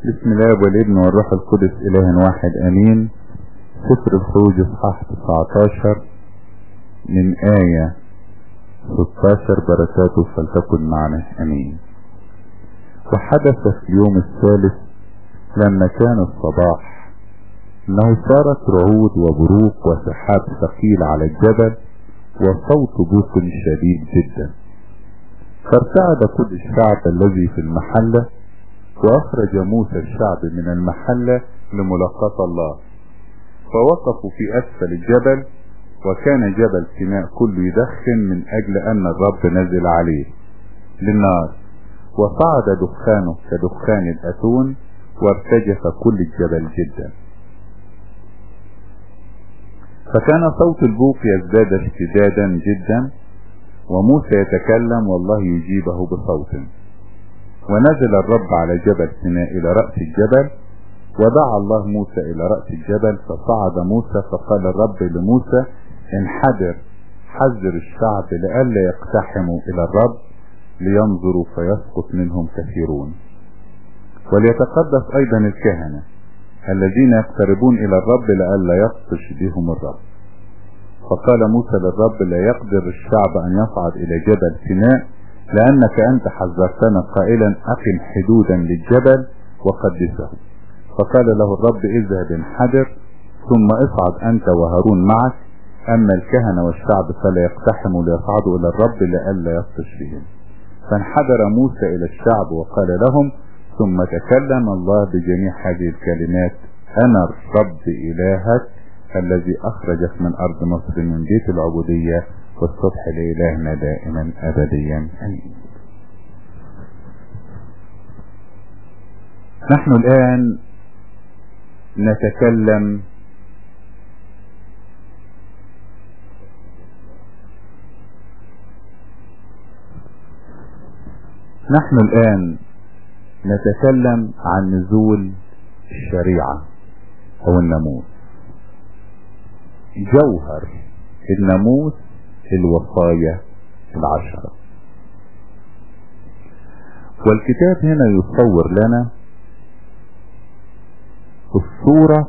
بسم الله والابن والروح القدس اله واحد امين سفر الخروج اصحاح 19 من آية 16 بركاته فلتكن معنا امين وحدث في اليوم الثالث لما كان الصباح انه صارت رعود وبروق وسحاب ثقيل على الجبل وصوت بوق شديد جدا فارتعد كل الشعب الذي في المحله واخرج موسى الشعب من المحلة لملاقاة الله فوقفوا في اسفل الجبل وكان جبل سيناء كله يدخن من اجل ان الرب نزل عليه للنار وصعد دخانه كدخان الاتون وارتجف كل الجبل جدا فكان صوت البوق يزداد اشتدادا جدا وموسى يتكلم والله يجيبه بصوت ونزل الرب على جبل سيناء الى رأس الجبل ودعا الله موسى الى رأس الجبل فصعد موسى فقال الرب لموسى انحدر حذر الشعب لئلا يقتحموا الى الرب لينظروا فيسقط منهم كثيرون وليتقدس ايضا الكهنة الذين يقتربون الى الرب لئلا يبطش بهم الرب فقال موسى للرب لا يقدر الشعب ان يصعد الى جبل سيناء لأنك أنت حذرتنا قائلا أقم حدودا للجبل وقدسه فقال له الرب اذهب انحدر ثم اصعد أنت وهارون معك أما الكهنة والشعب فلا يقتحموا ليصعدوا إلى الرب لئلا يبطش بهم فانحدر موسى إلى الشعب وقال لهم ثم تكلم الله بجميع هذه الكلمات أنا الرب إلهك الذي أخرجك من أرض مصر من بيت العبودية والصبح لإلهنا دائما أبديا أمين نحن الآن نتكلم نحن الآن نتكلم عن نزول الشريعة أو الناموس جوهر الناموس الوصايا العشرة والكتاب هنا يصور لنا الصورة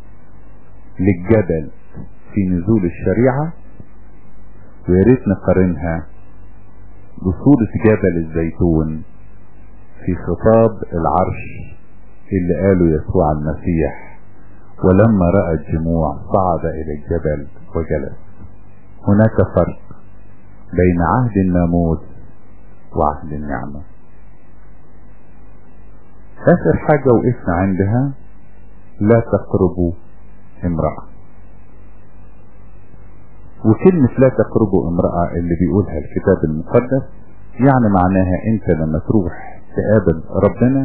للجبل في نزول الشريعة وياريت نقارنها بصورة جبل الزيتون في خطاب العرش اللي قاله يسوع المسيح ولما رأى الجموع صعد إلى الجبل وجلس هناك فرق بين عهد الناموس وعهد النعمة آخر حاجة وقفنا عندها لا تقربوا امرأة وكلمة لا تقربوا امرأة اللي بيقولها الكتاب المقدس يعني معناها انت لما تروح تقابل ربنا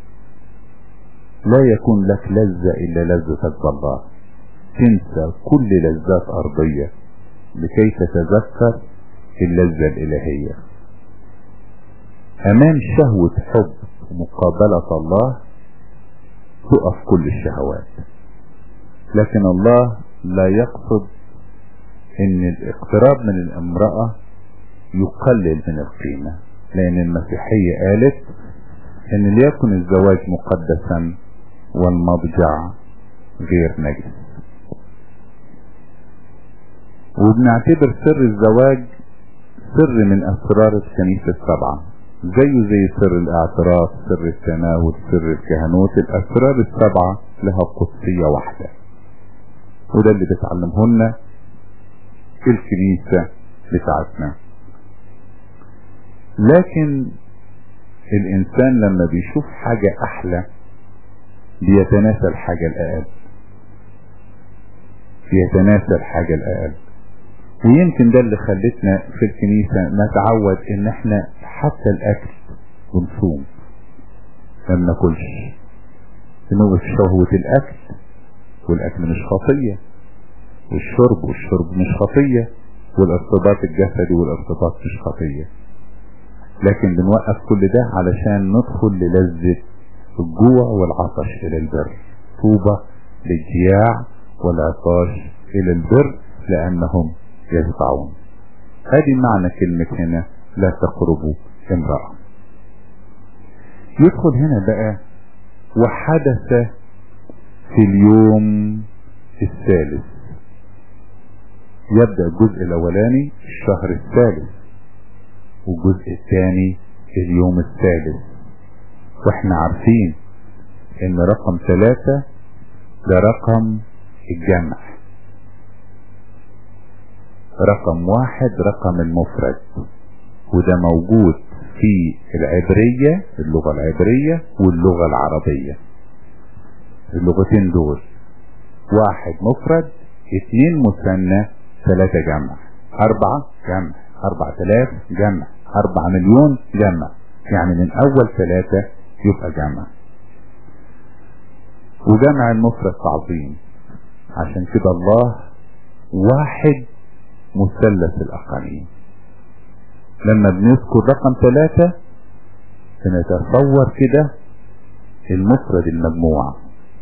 لا يكون لك لذة الا لذة الله تنسى كل لذات ارضية لكي تتذكر اللذة الالهية امام شهوة حب مقابلة الله تقف كل الشهوات لكن الله لا يقصد ان الاقتراب من الامرأة يقلل من القيمة لان المسيحية قالت ان ليكن الزواج مقدسا والمضجع غير نجس وبنعتبر سر الزواج سر من اسرار الكنيسة السبعة زيه زي سر الاعتراف سر التناول سر الكهنوت الاسرار السبعة لها قدسية واحدة وده اللي بتعلمه لنا الكنيسة بتاعتنا لكن الانسان لما بيشوف حاجة احلى بيتناسى الحاجة الاقل بيتناسى الحاجة الاقل ويمكن ده اللي خلتنا في الكنيسة نتعود ان احنا حتى الاكل ونصوم ما بناكلش نوقف شهوة الاكل والاكل مش خطية والشرب والشرب مش خطية والارتباط الجسدي والارتباط مش خطية لكن بنوقف كل ده علشان ندخل للذة الجوع والعطش الى البر طوبى للجياع والعطاش الى البر لانهم يشبعون هذه معنى كلمة هنا لا تقربوا امرأة يدخل هنا بقى وحدث في اليوم الثالث يبدأ الجزء الاولاني الشهر الثالث والجزء الثاني اليوم الثالث واحنا عارفين ان رقم ثلاثة ده رقم الجمع رقم واحد رقم المفرد وده موجود في العبرية اللغة العبرية واللغة العربية اللغتين دول واحد مفرد اتنين مثنى ثلاثة جمع اربعة جمع اربعة تلاف جمع اربعة مليون جمع يعني من اول ثلاثة يبقى جمع وجمع المفرد تعظيم عشان كده الله واحد مثلث الاقانيم لما بنذكر رقم ثلاثة بنتصور كده المفرد المجموعة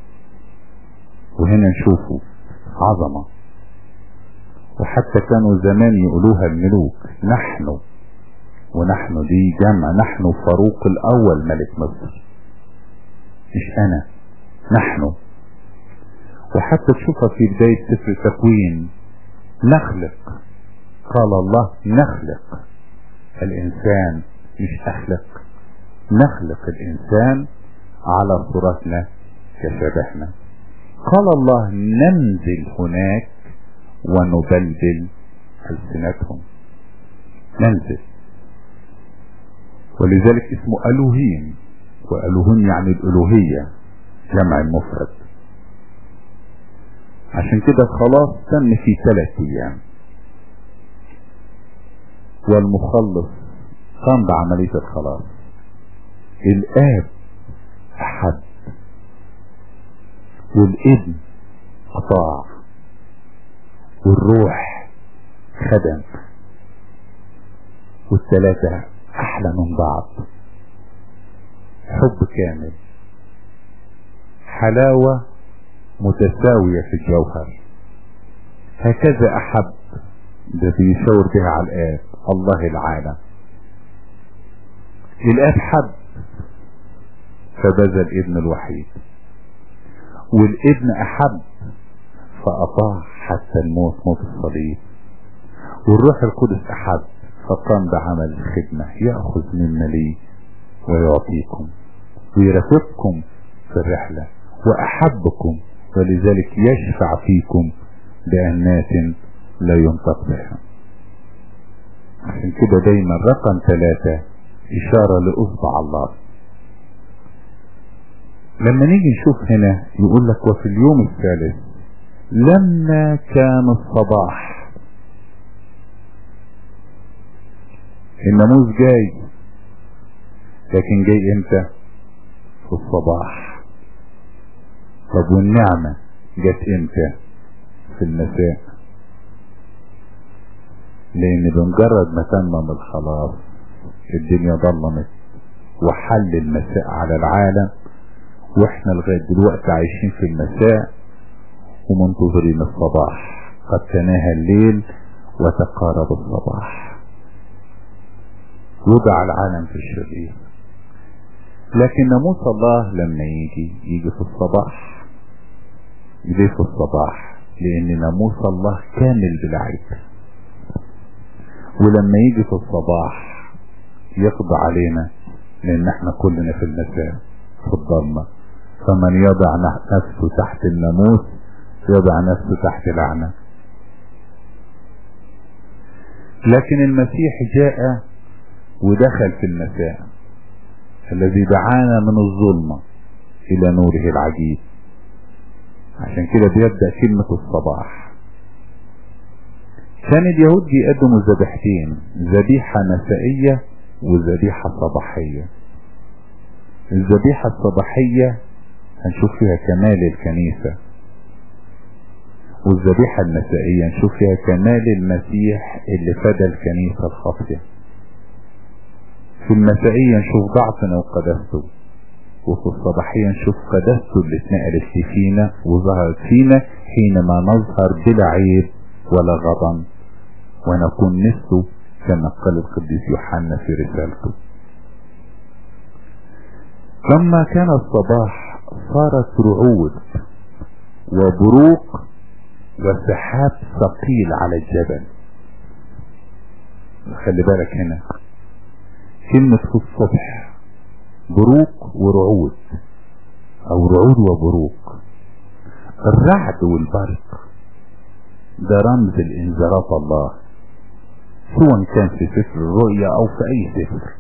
وهنا نشوفه عظمة وحتى كانوا زمان يقولوها الملوك نحن ونحن دي جمع نحن فاروق الاول ملك مصر مش انا نحن وحتى تشوفها في بداية سفر التكوين نخلق قال الله نخلق الانسان مش اخلق نخلق الانسان على صورتنا كشبهنا قال الله ننزل هناك ونبلبل ألسنتهم ننزل ولذلك اسمه ألوهيم وألوهيم يعني الألوهية جمع المفرد عشان كده خلاص تم في ثلاث أيام والمخلص قام بعملية الخلاص الآب أحد والابن أطاع والروح خدم والثلاثة أحلى من بعض حب كامل حلاوة متساوية في الجوهر هكذا أحب ده بيشاور بها على الآب الله العالم الآب حب فبذل ابن الوحيد والابن أحب فأطاع حتى الموت موت الصليب والروح القدس أحب فقام بعمل الخدمة يأخذ مما لي ويعطيكم ويرافقكم في الرحلة وأحبكم ولذلك يشفع فيكم بأنات لا ينطق بها عشان كده دايما رقم ثلاثة إشارة لأصبع الله لما نيجي نشوف هنا يقول لك وفي اليوم الثالث لما كان الصباح الناموس جاي لكن جاي امتى في الصباح طب والنعمة جت امتى في المساء لان بمجرد ما تمم الخلاص الدنيا ضلمت وحل المساء على العالم واحنا لغاية دلوقتي عايشين في المساء ومنتظرين الصباح قد تناهى الليل وتقارب الصباح وضع العالم في الشرير لكن ناموس الله لما يجي يجي في الصباح ليه في الصباح لان ناموس الله كامل بالعيب ولما يجي في الصباح يقضى علينا لان احنا كلنا في المساء في الضلمة فمن يضع نفسه تحت الناموس يضع نفسه تحت لعنة لكن المسيح جاء ودخل في المساء الذي دعانا من الظلمة الى نوره العجيب عشان كده بيبدأ كلمة الصباح كان اليهود بيقدموا ذبيحتين ذبيحة مسائية وذبيحة صباحية الذبيحة الصباحية هنشوف فيها كمال الكنيسة والذبيحة المسائية نشوف فيها كمال المسيح اللي فدى الكنيسة الخاطئة في المسائية نشوف ضعفنا وقدسته وفي الصباحية نشوف قدسته اللي اتنقلت في فينا وظهرت فينا حينما نظهر بلا عيب ولا غضن ونكون مثله كما قال القديس يوحنا في رسالته لما كان الصباح صارت رعود وبروق وسحاب ثقيل على الجبل خلي بالك هنا كلمة في الصبح بروق ورعود او رعود وبروق الرعد والبرق ده رمز الانذارات الله سواء كان في سفر الرؤيا او في اي سفر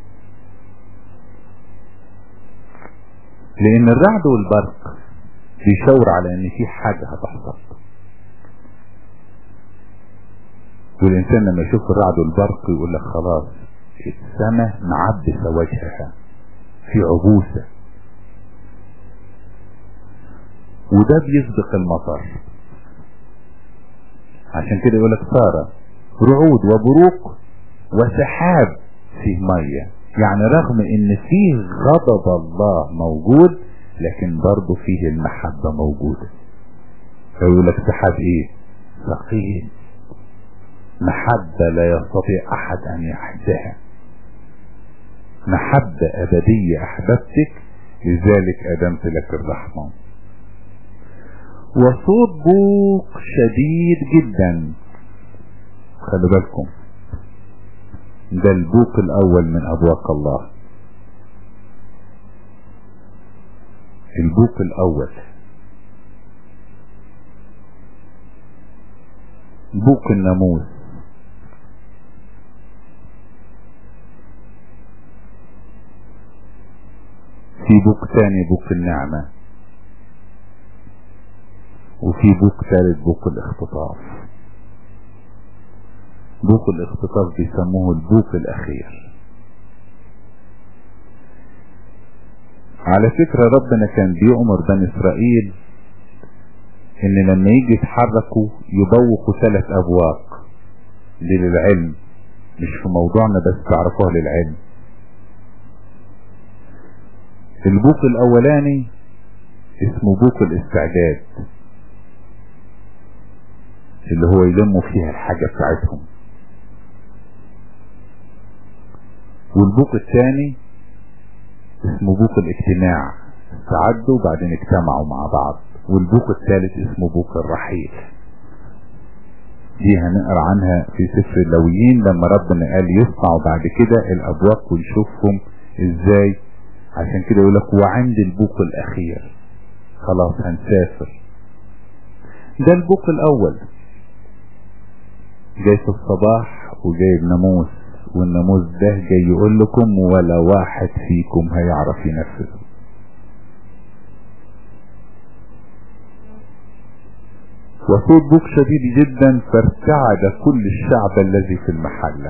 لان الرعد والبرق بيشاور على ان في حاجة هتحصل والانسان لما يشوف الرعد والبرق يقول لك خلاص السماء معبسة وجهها في عبوسة وده بيسبق المطر عشان كده يقول لك صار رعود وبروق وسحاب فيه ميه يعني رغم ان فيه غضب الله موجود لكن برضه فيه المحبة موجودة فيقول لك سحاب ايه ثقيل محبة لا يستطيع احد ان يحدها محبة ابدية احببتك لذلك ادمت لك الرحمة وصوت بوق شديد جدا خلي بالكم ده البوق الاول من ابواق الله البوق الاول بوق الناموس في بوق تاني بوق النعمة وفي بوق ثالث بوق الاختطاف بوق الاختطاف بيسموه البوق الاخير على فكرة ربنا كان بيؤمر بني اسرائيل ان لما يجي يتحركوا يبوقوا ثلاث ابواق دي للعلم مش في موضوعنا بس تعرفوها للعلم البوق الاولاني اسمه بوق الاستعداد اللي هو يلموا فيها الحاجة بتاعتهم والبوق الثاني اسمه بوق الاجتماع استعدوا وبعدين اجتمعوا مع بعض والبوق الثالث اسمه بوق الرحيل دي هنقرا عنها في سفر اللويين لما ربنا قال يصنعوا بعد كده الابواق ونشوفهم ازاي عشان كده يقول لك وعند البوق الاخير خلاص هنسافر ده البوق الاول جاي في الصباح وجايب ناموس والناموس ده جاي يقول لكم ولا واحد فيكم هيعرف ينفذه وصوت بوك شديد جدا فارتعد كل الشعب الذي في المحلة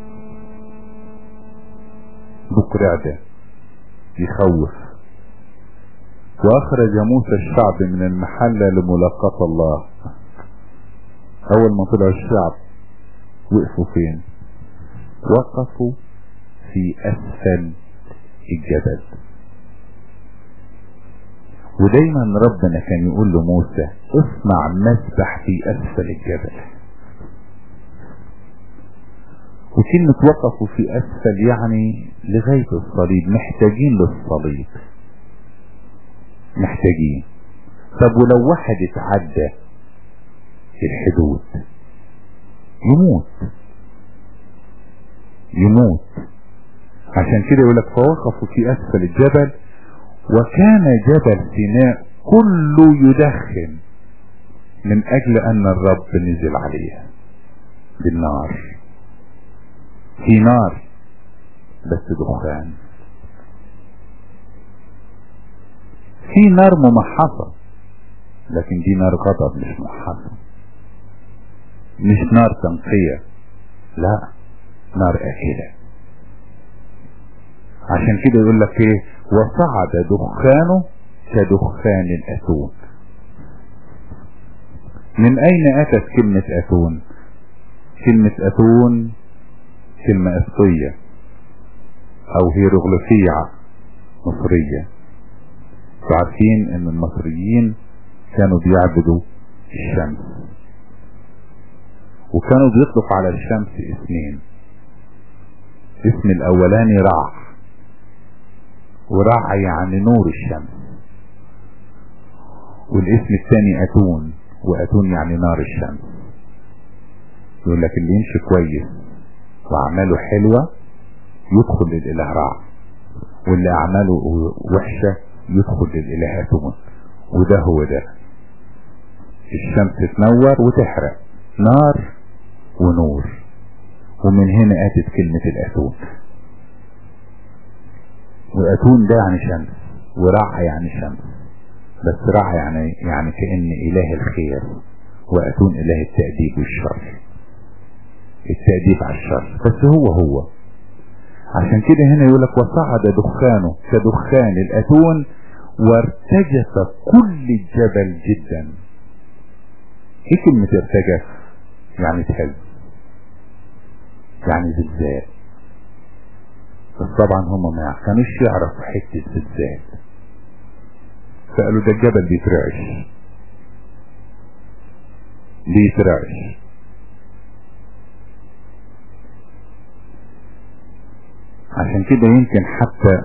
بوك رعدة يخوف واخرج موسى الشعب من المحلة لملاقاة الله اول ما طلع الشعب وقفوا فين وقفوا في اسفل الجبل ودايما ربنا كان يقول لموسى اصنع مسبح في اسفل الجبل وكلمة وقفوا في اسفل يعني لغاية الصليب محتاجين للصليب محتاجين طب ولو واحد اتعدى الحدود يموت يموت عشان كده يقول لك فوقفوا في اسفل الجبل وكان جبل سيناء كله يدخن من اجل ان الرب نزل عليه بالنار في نار بس دخان في نار ممحصة لكن دي نار غضب مش ممحصة مش نار تنقية لا نار اكلة عشان كده يقول لك ايه وصعد دخانه كدخان الاتون من اين اتت كلمة اتون كلمة اتون كلمة اسطية او هيروغليفية مصرية عارفين ان المصريين كانوا بيعبدوا الشمس وكانوا بيطلق على الشمس اسمين اسم الاولاني رع ورع يعني نور الشمس والاسم الثاني اتون واتون يعني نار الشمس يقول لك اللي يمشي كويس واعماله حلوة يدخل للاله رع واللي اعماله وحشة يدخل للاله اتون وده هو ده الشمس تنور وتحرق نار ونور ومن هنا اتت كلمة الاتون واتون ده يعني شمس ورع يعني شمس بس رع يعني يعني كأن اله الخير واتون اله التأديب والشر التأديب على الشر بس هو هو عشان كده هنا يقولك وصعد دخانه كدخان الاتون وارتجف كل الجبل جدا ايه كلمة ارتجف يعني تهز يعني زلزال بس طبعا هم ما كانوش يعرفوا حتة زلزال فقالوا ده الجبل بيترعش بيترعش عشان كده يمكن حتى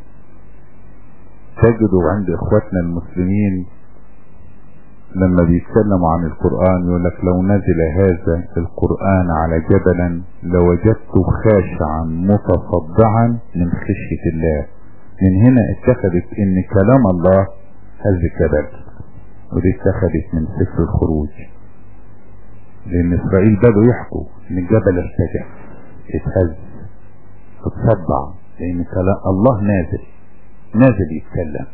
تجدوا عند اخواتنا المسلمين لما بيتكلموا عن القرآن يقول لك لو نزل هذا القرآن على جبلا لوجدته خاشعا متصدعا من خشية الله من هنا اتخذت ان كلام الله هز الجبل ودي اتخذت من سفر الخروج لان اسرائيل بدوا يحكوا ان الجبل ارتجف اتهز اتصدع لان كلام الله نازل نازل يتكلم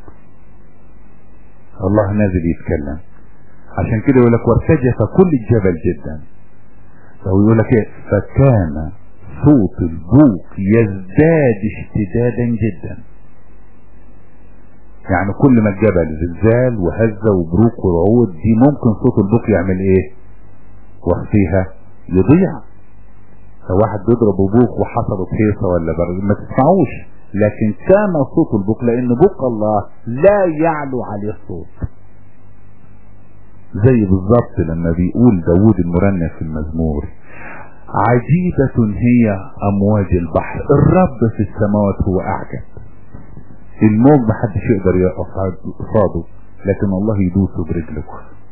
الله نازل يتكلم عشان كده يقول لك وارتجف كل الجبل جدا او يقول لك ايه فكان صوت البوق يزداد اشتدادا جدا يعني كل ما الجبل زلزال وهزة وبروق ورعود دي ممكن صوت البوق يعمل ايه وقتها يضيع لو واحد بيضرب بوق وحصلت هيصة ولا برد ما تسمعوش لكن كان صوت البوق لان بوق الله لا يعلو عليه الصوت زي بالظبط لما بيقول داود المرنم في المزمور عجيبة هي امواج البحر الرب في السماوات هو اعجب الموج محدش يقدر يقف قصاده لكن الله يدوسه برجله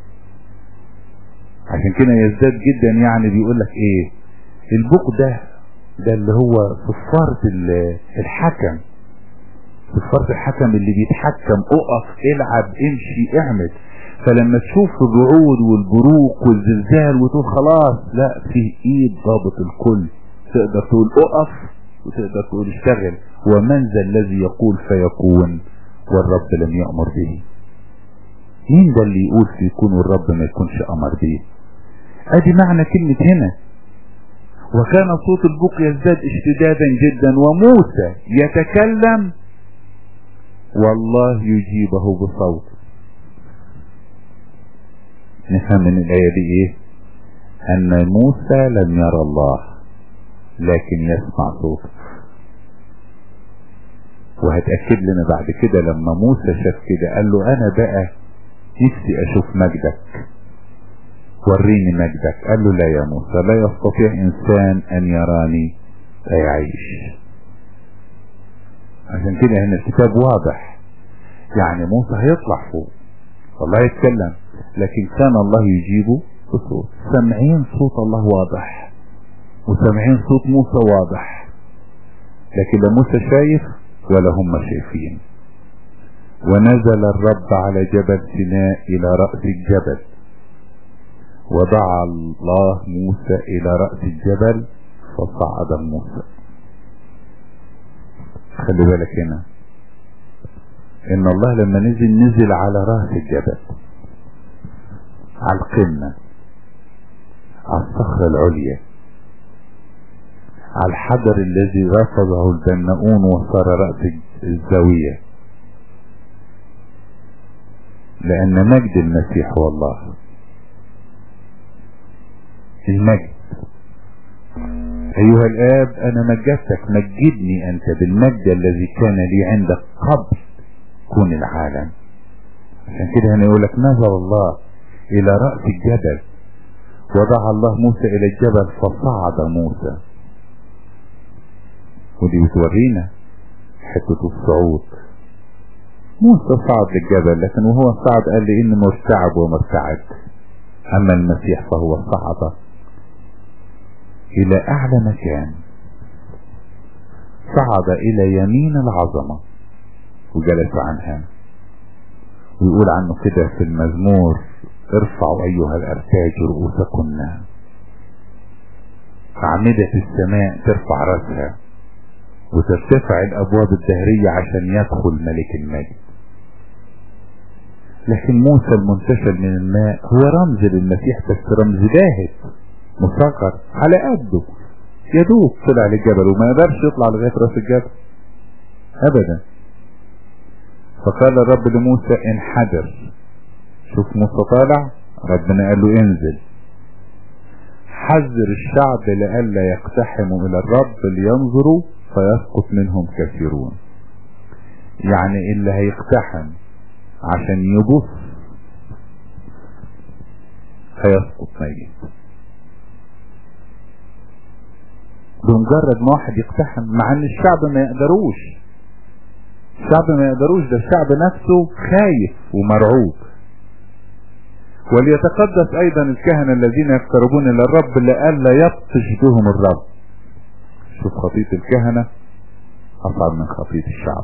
عشان كده يزداد جدا يعني بيقول لك ايه البوق ده ده اللي هو صفارة الحكم صفارة الحكم اللي بيتحكم اقف العب امشي اعمل فلما تشوف الرعود والبروق والزلزال وتقول خلاص لا في ايد ضابط الكل تقدر تقول اقف وتقدر تقول اشتغل ومن ذا الذي يقول فيكون والرب لم يأمر به مين ده اللي يقول فيكون والرب ما يكونش امر به ادي معنى كلمة هنا وكان صوت البوق يزداد اشتدادا جدا وموسى يتكلم والله يجيبه بصوت نفهم من الآية دي ايه ان موسى لم يرى الله لكن يسمع صوته وهتأكد لنا بعد كده لما موسى شاف كده قال له انا بقى نفسي اشوف مجدك وريني مجدك قال له لا يا موسى لا يستطيع انسان ان يراني فيعيش عشان كده هنا الكتاب واضح يعني موسى هيطلع فوق والله يتكلم لكن كان الله يجيبه بصوت سامعين صوت الله واضح وسامعين صوت موسى واضح لكن لا موسى شايف ولا هم شايفين ونزل الرب على جبل سيناء الى رأس الجبل ودعا الله موسى الى رأس الجبل فصعد موسى خلي بالك هنا ان الله لما نزل نزل على رأس الجبل على القمة على الصخرة العليا على الحجر الذي رفضه البناؤون وصار رأس الزاوية لأن مجد المسيح هو الله المجد أيها الآب أنا مجدتك مجدني أنت بالمجد الذي كان لي عندك قبل كون العالم عشان كده هنا يقول لك نزل الله إلى رأس الجبل ودعا الله موسى إلى الجبل فصعد موسى ودي بتورينا حتة الصعود موسى صعد للجبل لكن وهو صعد قال لي اني مرتعب ومرتعد اما المسيح فهو صعد الى اعلى مكان صعد الى يمين العظمة وجلس عنها ويقول عنه كده في المزمور ارفعوا ايها الارتاج رؤوسكن اعمدة السماء ترفع راسها وترتفع الابواب الدهرية عشان يدخل ملك المجد لكن موسى المنتشل من الماء هو رمز للمسيح بس رمز باهت مصغر على قده يدوب طلع للجبل وما يقدرش يطلع لغاية راس الجبل ابدا فقال الرب لموسى انحدر شوف موسى طالع ربنا قال له انزل حذر الشعب لئلا يقتحموا الى الرب لينظروا فيسقط منهم كثيرون يعني اللي هيقتحم عشان يبص هيسقط ميت بمجرد ما واحد يقتحم مع ان الشعب ما يقدروش الشعب ما يقدروش ده الشعب نفسه خايف ومرعوب وليتقدس ايضا الكهنة الذين يقتربون الى الرب لئلا يبطش بهم الرب شوف خطية الكهنة اصعب من خطية الشعب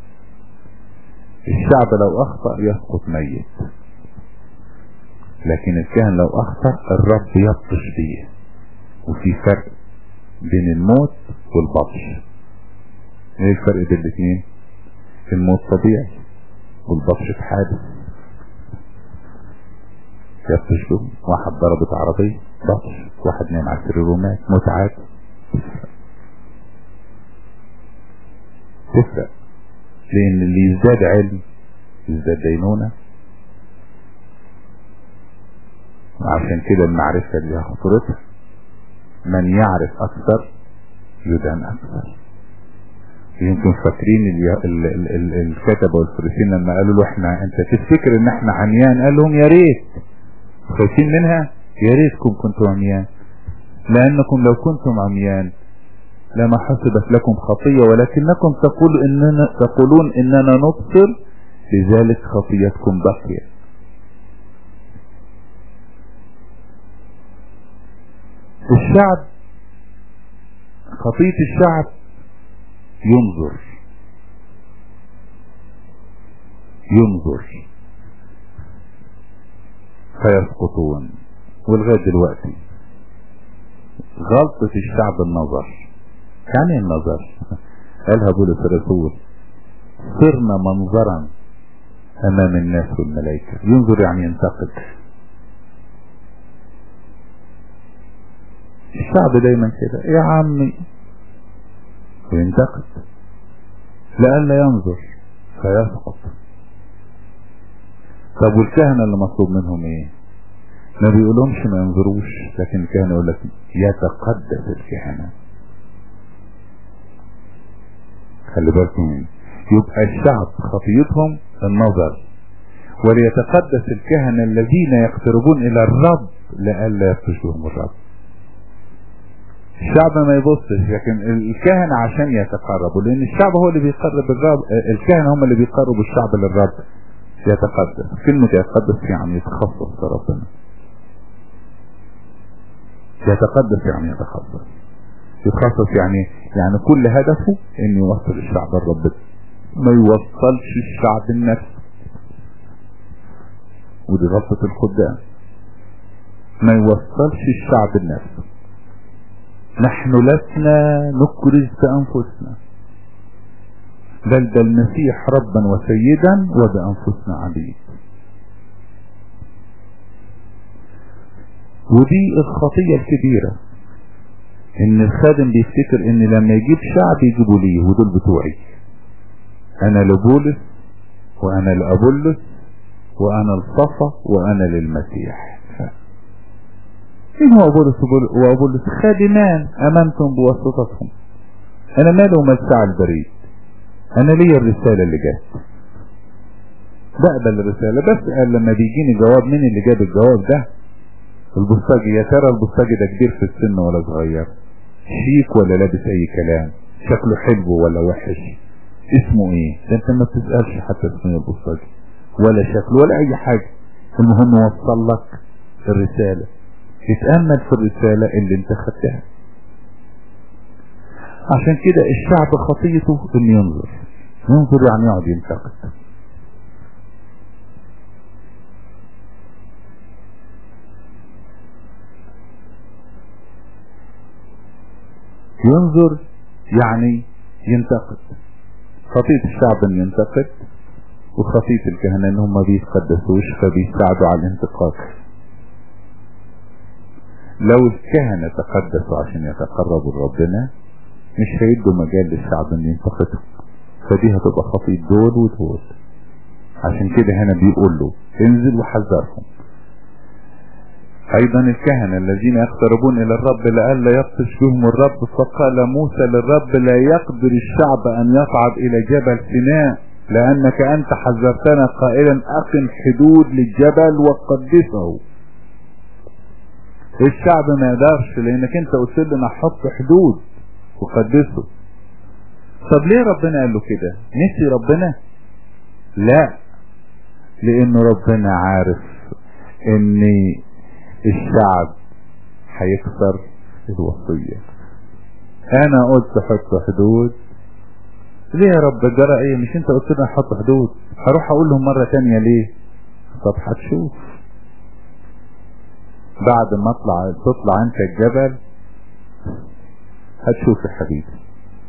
الشعب لو اخطأ يسقط ميت لكن الكهن لو اخطأ الرب يبطش بيه وفي فرق بين الموت والبطش ايه الفرق بين الاثنين الموت طبيعي والبطش في حادث يبطش بهم واحد ضربت عربية بطش واحد نام على السرير ومات موت عادي تفرق لان اللي يزداد علم يزداد دينونة وعشان كده المعرفة اللي خطرتها من يعرف اكثر يدان اكثر يمكن فاكرين الكتبة والفريسين لما قالوا له احنا انت تفتكر ان احنا عميان قال لهم يا ريت خايفين منها يا ريتكم كنتم عميان لانكم لو كنتم عميان لما حسبت لكم خطية ولكنكم تقول إننا تقولون إننا نبصر لذلك خطيتكم بقية الشعب خطية الشعب ينظر ينظر فيسقطون ولغاية دلوقتي غلطة الشعب النظر يعني النظر قالها بولس الرسول صرنا منظرا امام الناس والملائكة ينظر يعني ينتقد الشعب دايما كده يا عمي وينتقد لئلا ينظر فيسقط طب والكهنة اللي مطلوب منهم ايه ما بيقولهمش ما ينظروش لكن الكهنة يقول لك يتقدس الكهنة خلي بالكم يبقى الشعب خطيتهم النظر وليتقدس الكهنة الذين يقتربون الى الرب لئلا يفتشهم الرب الشعب ما يبصش لكن الكهنة عشان يتقربوا لان الشعب هو اللي بيقرب الرب الكهنة هم اللي بيقربوا الشعب للرب يتقدس كلمة يتقدس يعني يتخصص ربنا يتقدس يعني يتخصص يتخصص يعني يعني كل هدفه ان يوصل الشعب الرب ما يوصلش الشعب النفس ودي غلطة الخدام ما يوصلش الشعب النفس نحن لسنا نكرز بأنفسنا بل ده المسيح ربا وسيدا وبأنفسنا عبيد ودي الخطية الكبيرة ان الخادم بيفتكر ان لما يجيب شعب يجيبوا ليه ودول بتوعي انا لبولس وانا لابولس وانا الصفا وانا للمسيح مين هو بولس وابولس خادمان امامكم بواسطتهم انا مالي ومال ساعة البريد انا ليا الرسالة اللي جت بقبل الرسالة بس قال لما بيجيني جواب مين اللي جاب الجواب ده البصاجي يا ترى البصاجي ده كبير في السن ولا صغير شيك ولا لابس اي كلام شكله حلو ولا وحش اسمه ايه ده انت ما بتسألش حتى اسمه البصاجي ولا شكل ولا اي حاجة المهم وصل لك الرسالة اتأمل في الرسالة اللي انت خدتها عشان كده الشعب خطيته ان ينظر ينظر يعني يقعد ينتقد ينظر يعني ينتقد خطية الشعب ان ينتقد وخطية الكهنة ان هم ما بيتقدسوش فبيساعدوا على الانتقاد لو الكهنة تقدسوا عشان يتقربوا لربنا مش هيدوا مجال للشعب ان ينتقدهم فدي هتبقى خطية دول ودول عشان كده هنا بيقول له انزل وحذرهم ايضا الكهنة الذين يقتربون الى الرب لئلا يبطش بهم الرب فقال موسى للرب لا يقدر الشعب ان يصعد الى جبل سيناء لانك انت حذرتنا قائلا اقم حدود للجبل وقدسه الشعب ما يقدرش لانك انت قلت لنا حط حدود وقدسه طب ليه ربنا قال له كده نسي ربنا لا لان ربنا عارف ان الشعب هيكسر الوصية انا قلت حط حدود ليه يا رب جرى ايه مش انت قلت لنا حط حدود هروح اقول لهم مرة تانية ليه طب هتشوف بعد ما اطلع تطلع انت الجبل هتشوف يا حبيبي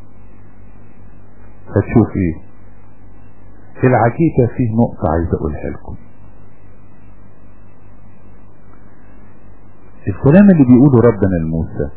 هتشوف ايه العجيبة فيه نقطة عايز اقولها لكم الكلام اللي بيقوله ربنا لموسى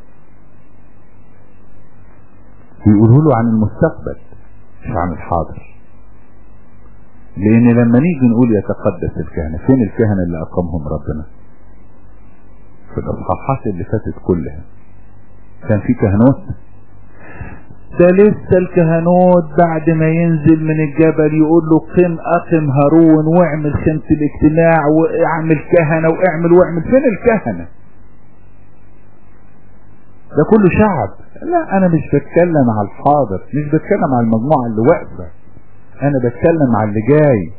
بيقوله له عن المستقبل مش عن الحاضر لان لما نيجي نقول يتقدس الكهنة فين الكهنة اللي اقامهم ربنا في الاصحاحات اللي فاتت كلها كان في كهنوت ده لسه الكهنوت بعد ما ينزل من الجبل يقول له قم اقم هارون واعمل خيمة الاجتماع واعمل كهنة واعمل واعمل فين الكهنة ده كله شعب لا انا مش بتكلم على الحاضر مش بتكلم على المجموعة اللي واقفة انا بتكلم على اللي جاي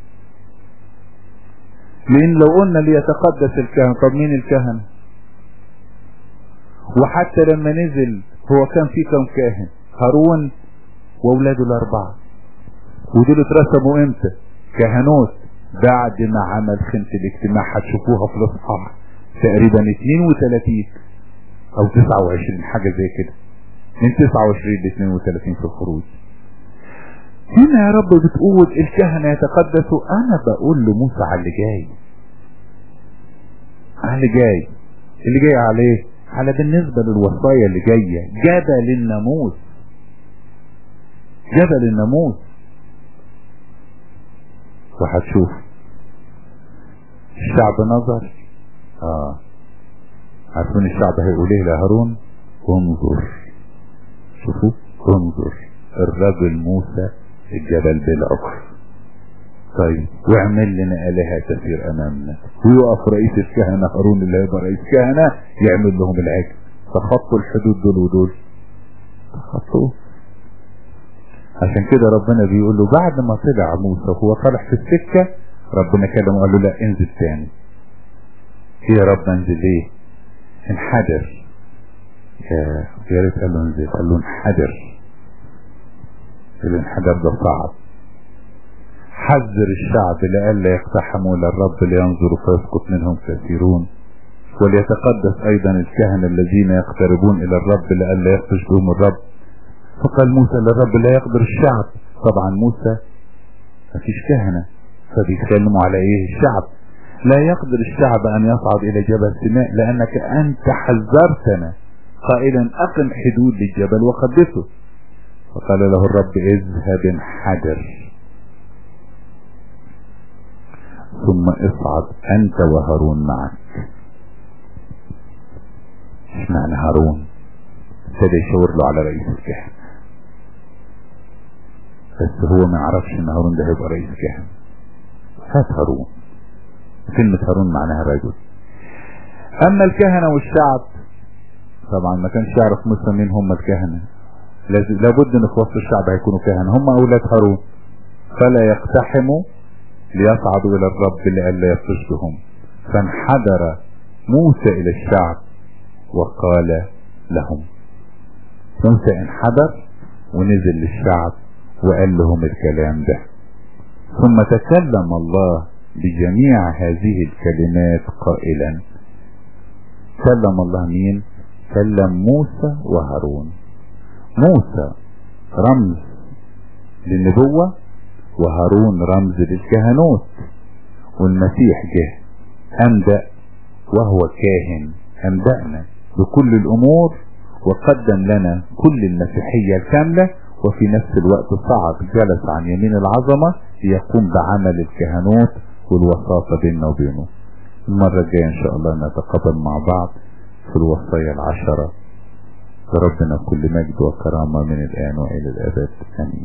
لان لو قلنا ليتقدس الكهنة طب مين الكهنة وحتى لما نزل هو كان في كم كاهن هارون واولاده الاربعة ودول اترسموا امتى كهنوت بعد ما عمل خيمة الاجتماع هتشوفوها في الاصحاح تقريبا 32 او 29 حاجة زي كده من 29 ل 32 في الخروج هنا يا رب بتقول الكهنة يتقدسوا انا بقول لموسى على اللي جاي على اللي جاي اللي جاي عليه على بالنسبة للوصايا اللي جاية جبل الناموس جبل الناموس وهتشوف الشعب نظر اه عارفين الشعب هيقول ايه لهارون انظر شوفوا انظر الرجل موسى الجبل بالعكر طيب واعمل لنا آلهة تسير أمامنا ويقف رئيس الكهنة هارون اللي هيبقى رئيس كهنة يعمل لهم العجل تخطوا الحدود دول ودول تخطوا عشان كده ربنا بيقول له بعد ما طلع موسى وهو طالع في السكة ربنا كلمه وقال له لا انزل تاني يا رب انزل ايه انحدر يا يا ريت قال له انزل قال له انحدر الانحدار ده صعب حذر الشعب لئلا يقتحموا الى الرب لينظروا فيسقط منهم كثيرون وليتقدس ايضا الكهنة الذين يقتربون الى الرب لئلا يخرج بهم الرب فقال موسى للرب لا يقدر الشعب طبعا موسى مفيش كهنة فبيتكلموا على ايه الشعب لا يقدر الشعب ان يصعد الى جبل سيناء لانك انت حذرتنا قائلا اقم حدود للجبل وقدسه فقال له الرب اذهب انحدر ثم اصعد انت وهارون معك ايش معنى هارون ابتدى يشاور له على رئيس الكهنة بس هو ما يعرفش ان هارون ده هيبقى رئيس كهنة هات هارون كلمة هارون معناها رجل اما الكهنة والشعب طبعا ما كانش يعرف موسى مين هم الكهنة لابد ان في وسط الشعب هيكونوا كهنة هم اولاد هارون فلا يقتحموا ليصعدوا الى الرب لئلا يبطش بهم فانحدر موسى الى الشعب وقال لهم موسى انحدر ونزل للشعب وقال لهم الكلام ده ثم تكلم الله بجميع هذه الكلمات قائلا كلم الله مين كلم موسى وهارون موسى رمز للنبوة وهارون رمز للكهنوت والمسيح جه أنبأ وهو كاهن أنبأنا بكل الأمور وقدم لنا كل المسيحية الكاملة وفي نفس الوقت صعد جلس عن يمين العظمة ليقوم بعمل الكهنوت والوساطة بيننا وبينه المرة الجاية إن شاء الله نتقابل مع بعض في الوصايا العشرة لربنا كل مجد وكرامة من الآن وإلى الأبد آمين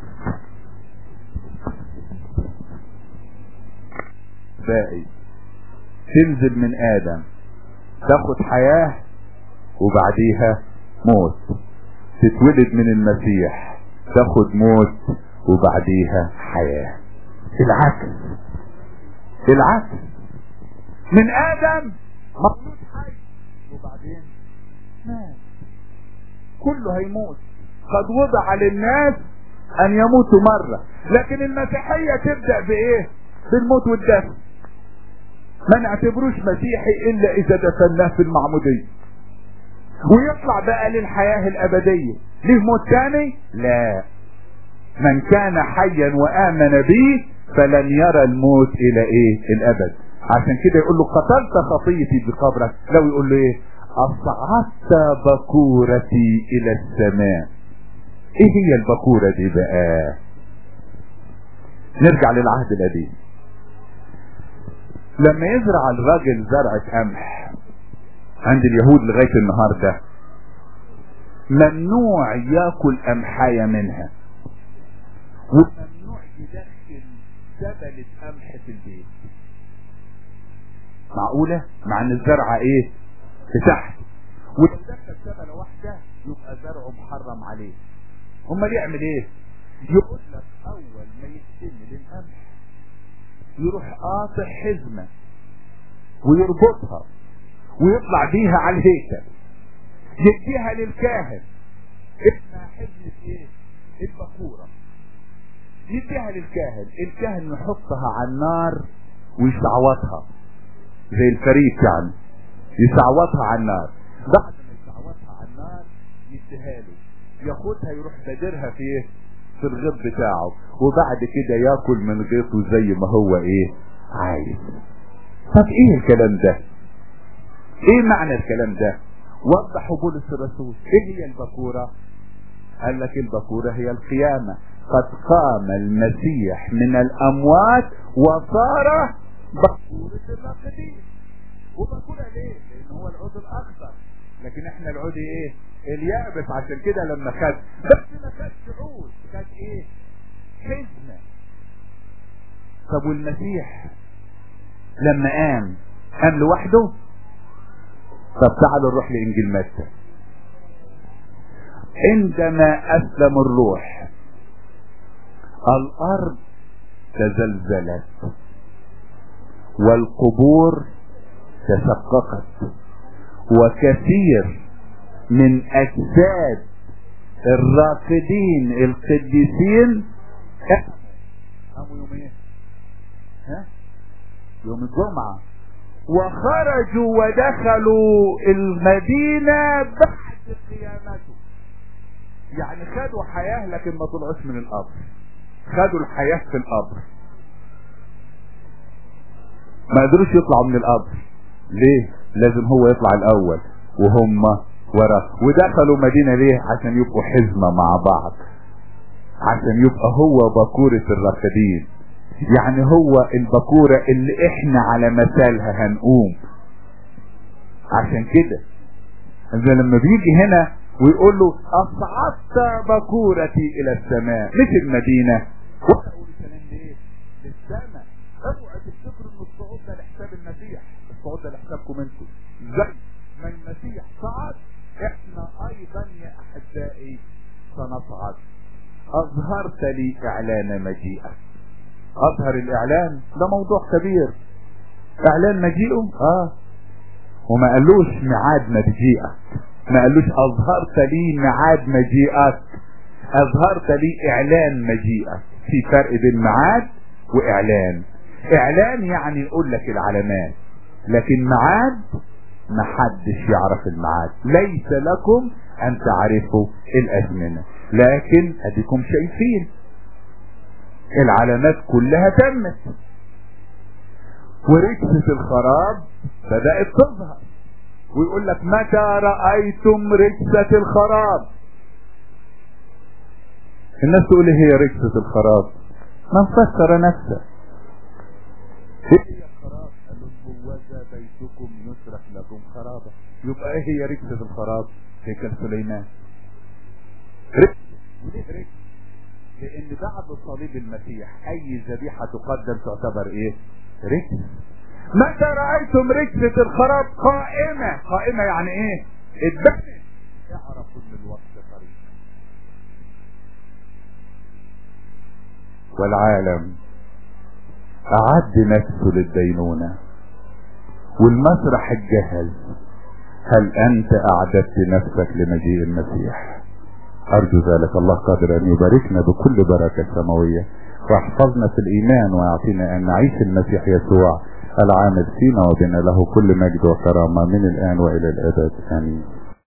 باقي تنزل من آدم تاخد حياة وبعديها موت تتولد من المسيح تاخد موت وبعديها حياة العكس العكس من آدم مولود حي وبعدين مات كله هيموت قد وضع للناس ان يموتوا مرة لكن المسيحية تبدأ بايه بالموت والدفن ما نعتبروش مسيحي الا اذا دفناه في المعمودية ويطلع بقى للحياة الابدية ليه موت تاني لا من كان حيا وامن به فلن يرى الموت الى ايه الابد عشان كده يقول له قتلت خطيتي بقبرك لو يقول له ايه اصعدت بكورتي الى السماء ايه هي البكورة دي بقى نرجع للعهد القديم لما يزرع الراجل زرعة قمح عند اليهود لغاية النهاردة ممنوع ياكل قمحاية منها وممنوع يدخل زبلة قمح في البيت معقولة مع ان الزرعة ايه في تحت ولو دخل زبلة واحدة يبقى زرعه محرم عليه امال يعمل ايه يقول لك اول ما يستلم للقمح يروح قاطع حزمة ويربطها ويطلع بيها على الهيكل يديها للكاهن اسمها حزمة ايه البكورة يديها للكاهن الكاهن يحطها على النار ويشعوطها زي الفريق يعني يشعوطها على النار بعد ما يشعوطها على النار يديها له ياخدها يروح بادرها في ايه في الغيط بتاعه وبعد كده ياكل من غيطه زي ما هو ايه عايز طب ايه الكلام ده ايه معنى الكلام ده وضحوا بولس الرسول ايه هي البكورة قال لك البكورة هي القيامة قد قام المسيح من الاموات وصار بكورة الراقدين وبكورة ليه لان هو العود الاخضر لكن احنا العود ايه اليابس عشان كده لما خد بس ما خدش عود خد ايه حزمة طب والمسيح لما قام قام لوحده طب تعالوا نروح لانجيل متى عندما اسلم الروح الارض تزلزلت والقبور تشققت وكثير من اجساد الراقدين القديسين قاموا يوم ايه ها يوم الجمعة وخرجوا ودخلوا المدينة بعد قيامته يعني خدوا حياة لكن ما طلعوش من القبر خدوا الحياة في القبر ما قدروش يطلعوا من القبر ليه لازم هو يطلع الاول وهم ورا ودخلوا مدينة ليه عشان يبقوا حزمة مع بعض عشان يبقى هو بكورة الراقدين يعني هو البكورة اللي احنا على مثالها هنقوم عشان كده اذا لما بيجي هنا ويقول له اصعدت بكورتي الى السماء مش المدينة وتقول الكلام ده ايه للسماء اوعى تفتكروا ان الصعود ده لحساب المسيح الصعود ده لحسابكم انتوا زي ما المسيح صعد احنا ايضا يا احبائي اظهرت لي اعلان مجيئك اظهر الاعلان ده موضوع كبير اعلان مجيئه اه وما قالوش ميعاد مجيئك ما قالوش اظهرت لي ميعاد مجيئك اظهرت لي اعلان مجيئك في فرق بين ميعاد واعلان اعلان يعني يقول لك العلامات لكن ميعاد محدش يعرف الميعاد ليس لكم ان تعرفوا الازمنة لكن اديكم شايفين العلامات كلها تمت وركسة الخراب بدأت تظهر ويقول لك متى رأيتم ركسة الخراب الناس تقول لي هي ركسة الخراب ما مفسر نفسه هي الخراب قالوا بوذا بيتكم يصرف لكم خرابة يبقى ايه هي ركسة الخراب هيكل سليمان ركسة وليه ركسة لان بعد صليب المسيح اي ذبيحة تقدم تعتبر ايه ركسة متى رأيتم ركسة الخراب قائمة قائمة يعني ايه اتبنت اعرفوا ان الوقت قريب والعالم اعد نفسه للدينونة والمسرح الجهل هل انت اعددت نفسك لمجيء المسيح ارجو ذلك الله قادر ان يباركنا بكل بركة سماوية واحفظنا في الايمان ويعطينا ان نعيش المسيح يسوع العامل فينا وبنا له كل مجد وكرامة من الان والى الابد امين